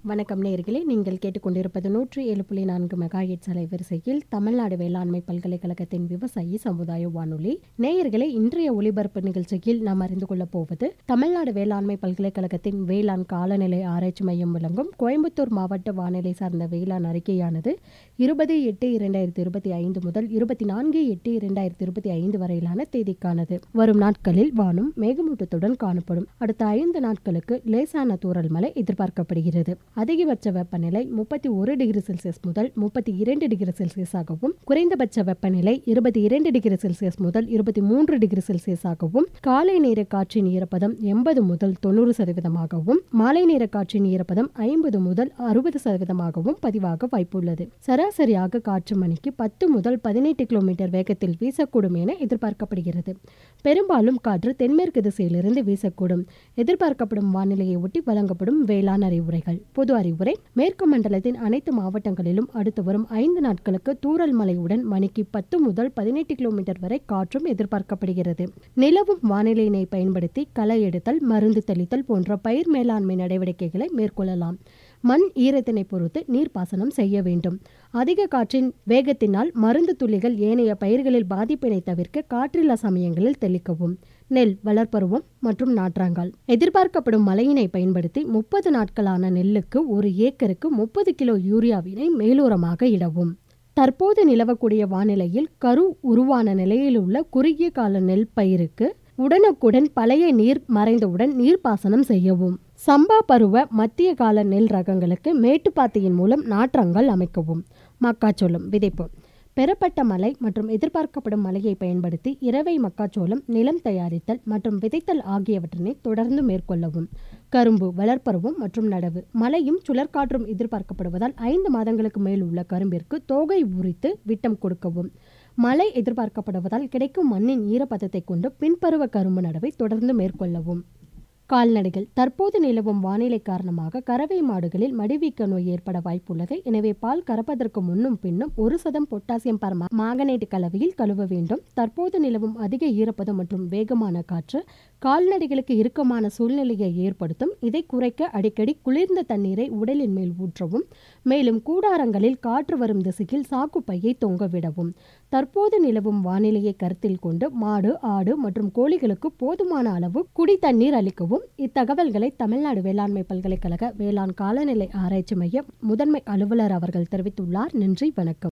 வணக்கம் நேயர்களே நீங்கள் கேட்டுக்கொண்டிருப்பது நூற்றி ஏழு புள்ளி நான்கு மெகாஹெட்ஸ் அலைவரிசையில் தமிழ்நாடு வேளாண்மை பல்கலைக்கழகத்தின் விவசாயி சமுதாய வானொலி நேயர்களே இன்றைய ஒலிபரப்பு நிகழ்ச்சியில் நாம் அறிந்து கொள்ளப் போவது தமிழ்நாடு வேளாண்மை பல்கலைக்கழகத்தின் வேளாண் காலநிலை ஆராய்ச்சி மையம் வழங்கும் கோயம்புத்தூர் மாவட்ட வானிலை சார்ந்த வேளாண் அறிக்கையானது இருபது எட்டு இரண்டாயிரத்தி இருபத்தி ஐந்து முதல் இருபத்தி நான்கு எட்டு இரண்டாயிரத்தி இருபத்தி ஐந்து வரையிலான தேதிக்கானது வரும் நாட்களில் வானம் மேகமூட்டத்துடன் காணப்படும் அடுத்த ஐந்து நாட்களுக்கு லேசான தூறல் மழை எதிர்பார்க்கப்படுகிறது அதிகபட்ச வெப்பநிலை முப்பத்தி ஒரு டிகிரி செல்சியஸ் முதல் முப்பத்தி இரண்டு டிகிரி செல்சியஸாகவும் குறைந்தபட்ச வெப்பநிலை இருபத்தி இரண்டு டிகிரி செல்சியஸ் முதல் இருபத்தி மூன்று டிகிரி செல்சியஸாகவும் காலை நேர காற்றின் ஈரப்பதம் எண்பது முதல் தொண்ணூறு சதவீதமாகவும் மாலை நேர காற்றின் ஈரப்பதம் ஐம்பது முதல் அறுபது சதவீதமாகவும் பதிவாக வாய்ப்புள்ளது சராசரியாக காற்று மணிக்கு பத்து முதல் பதினெட்டு கிலோமீட்டர் வேகத்தில் வீசக்கூடும் என எதிர்பார்க்கப்படுகிறது பெரும்பாலும் காற்று தென்மேற்கு திசையிலிருந்து வீசக்கூடும் எதிர்பார்க்கப்படும் வானிலையை ஒட்டி வழங்கப்படும் வேளாண் அறிவுரைகள் பொது அறிவுரை மேற்கு மண்டலத்தின் அனைத்து மாவட்டங்களிலும் அடுத்து வரும் ஐந்து நாட்களுக்கு தூறல் மழையுடன் மணிக்கு பத்து முதல் பதினெட்டு கிலோமீட்டர் வரை காற்றும் எதிர்பார்க்கப்படுகிறது நிலவும் வானிலையினை பயன்படுத்தி களை எடுத்தல் மருந்து தெளித்தல் போன்ற பயிர் மேலாண்மை நடவடிக்கைகளை மேற்கொள்ளலாம் மண் ஈரத்தினை பொறுத்து நீர்ப்பாசனம் செய்ய வேண்டும் அதிக காற்றின் வேகத்தினால் மருந்து துளிகள் ஏனைய பயிர்களில் பாதிப்பினை தவிர்க்க காற்றில்லா சமயங்களில் தெளிக்கவும் நெல் வளர்ப்பருவம் மற்றும் நாற்றாங்கால் எதிர்பார்க்கப்படும் மழையினை பயன்படுத்தி முப்பது நாட்களான நெல்லுக்கு ஒரு ஏக்கருக்கு முப்பது கிலோ யூரியாவினை மேலோரமாக இடவும் தற்போது நிலவக்கூடிய வானிலையில் கரு உருவான நிலையில் உள்ள குறுகிய கால நெல் பயிருக்கு உடனுக்குடன் பழைய நீர் மறைந்தவுடன் நீர்ப்பாசனம் செய்யவும் சம்பா பருவ மத்திய கால நெல் ரகங்களுக்கு மேட்டுப்பாத்தியின் மூலம் நாற்றங்கள் அமைக்கவும் மக்காச்சோளம் விதைப்பு பெறப்பட்ட மழை மற்றும் எதிர்பார்க்கப்படும் மழையை பயன்படுத்தி இரவை மக்காச்சோளம் நிலம் தயாரித்தல் மற்றும் விதைத்தல் ஆகியவற்றினை தொடர்ந்து மேற்கொள்ளவும் கரும்பு வளர்ப்பருவம் மற்றும் நடவு மழையும் சுழற்காற்றும் எதிர்பார்க்கப்படுவதால் ஐந்து மாதங்களுக்கு மேல் உள்ள கரும்பிற்கு தோகை உரித்து விட்டம் கொடுக்கவும் மழை எதிர்பார்க்கப்படுவதால் கிடைக்கும் மண்ணின் ஈரப்பதத்தை கொண்டு பின்பருவ கரும்பு நடவை தொடர்ந்து மேற்கொள்ளவும் கால்நடைகள் தற்போது நிலவும் வானிலை காரணமாக கறவை மாடுகளில் மடிவீக்க நோய் ஏற்பட வாய்ப்புள்ளது எனவே பால் கறப்பதற்கு முன்னும் பின்னும் ஒரு சதம் பொட்டாசியம் பர் மாங்கனேட் கலவையில் கழுவ வேண்டும் தற்போது நிலவும் அதிக ஈரப்பதம் மற்றும் வேகமான காற்று கால்நடைகளுக்கு இறுக்கமான சூழ்நிலையை ஏற்படுத்தும் இதை குறைக்க அடிக்கடி குளிர்ந்த தண்ணீரை உடலின் மேல் ஊற்றவும் மேலும் கூடாரங்களில் காற்று வரும் திசையில் சாக்குப்பையை தொங்கவிடவும் தற்போது நிலவும் வானிலையை கருத்தில் கொண்டு மாடு ஆடு மற்றும் கோழிகளுக்கு போதுமான அளவு குடி தண்ணீர் அளிக்கவும் இத்தகவல்களை தமிழ்நாடு வேளாண்மை பல்கலைக்கழக வேளாண் காலநிலை ஆராய்ச்சி மைய முதன்மை அலுவலர் அவர்கள் தெரிவித்துள்ளார் நன்றி வணக்கம்